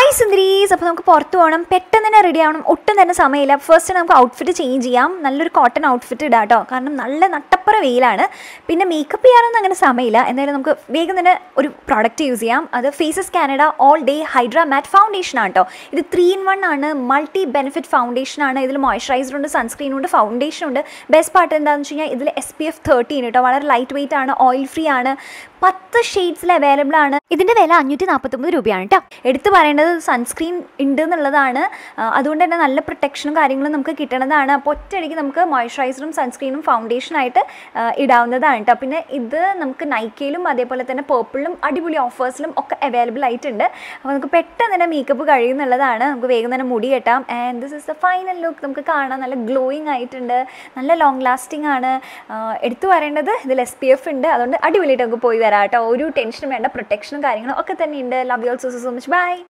hi സുന്ദരീസ് അപ്പോൾ നമുക്ക് പുറത്ത് പോകണം പെട്ടെന്ന് തന്നെ റെഡി ആവണം ഒട്ടും തന്നെ സമയമില്ല ഫസ്റ്റ് നമുക്ക് ഔട്ട്ഫിറ്റ് ചേഞ്ച് ചെയ്യാം നല്ലൊരു കോട്ടൺ ഔട്ട്ഫിറ്റ് ഇടാം കേട്ടോ കാരണം നല്ല നട്ടപ്പുറ വെയിലാണ് പിന്നെ മേക്കപ്പ് ചെയ്യാനൊന്നും അങ്ങനെ സമയമില്ല എന്തായാലും നമുക്ക് വേഗം തന്നെ ഒരു പ്രോഡക്റ്റ് യൂസ് ചെയ്യാം അത് faces Canada all day hydra matte foundation ആണ് കേട്ടോ ഇത് ത്രീ ഇൻ വൺ ആണ് മൾട്ടി ബെനിഫിറ്റ് ഫൗണ്ടേഷൻ ആണ് ഇതിൽ മോയ്സ്ചറൈസർ ഉണ്ട് സൺസ്ക്രീൻ ഉണ്ട് ഫൗണ്ടേഷൻ ഉണ്ട് ബെസ്റ്റ് പാർട്ട് എന്താണെന്ന് വെച്ച് കഴിഞ്ഞാൽ ഇതിൽ എസ് പി എഫ് തേർട്ടീൻ കേട്ടോ വളരെ ലൈറ്റ് വെയിറ്റ് ആണ് ഓയിൽ ഫ്രീ ആണ് പത്ത് ഷെയ്ഡ്സിൽ അവൈലബിൾ ആണ് ഇതിൻ്റെ വില അഞ്ഞൂറ്റി നാൽപ്പത്തൊമ്പത് രൂപയാണ് കേട്ടോ എടുത്തു പറയേണ്ടത് സൺസ്ക്രീൻ ഉണ്ട് എന്നുള്ളതാണ് ആ, അതുകൊണ്ട് തന്നെ നല്ല പ്രൊട്ടക്ഷനും കാര്യങ്ങളും നമുക്ക് കിട്ടണതാണ് അപ്പോൾ ഒറ്റയടിക്ക് നമുക്ക് മോയ്സ്ചറൈസറും സൺസ്ക്രീനും ഫൗണ്ടേഷനായിട്ട് ഇടാവുന്നതാണ് കേട്ടോ പിന്നെ ഇത് നമുക്ക് നൈക്കയിലും അതേപോലെ തന്നെ പേർപ്പിളിലും അടിപൊളി ഓഫേഴ്സിലും ഒക്കെ അവൈലബിൾ ആയിട്ടുണ്ട് അപ്പോൾ നമുക്ക് പെട്ടെന്ന് തന്നെ മേക്കപ്പ് കഴിയുന്നുള്ളതാണ് നമുക്ക് വേഗം തന്നെ മുടി കെട്ടാം and this is the final look നമുക്ക് കാണാൻ നല്ല ഗ്ലോയിങ് ആയിട്ടുണ്ട് നല്ല ലോങ് ലാസ്റ്റിംഗ് ആണ് ആ, എടുത്തു പറയേണ്ടത് ഇതിൽ എസ് പി എഫ് ഉണ്ട് അതുകൊണ്ട് അടിപൊളിയായിട്ട് നമുക്ക് പോയി വരാം കേട്ടോ ഒരു ടെൻഷനും വേണ്ട പ്രൊട്ടക്ഷനും കാര്യങ്ങളും ഒക്കെ തന്നെ ഉണ്ട് love you also so much by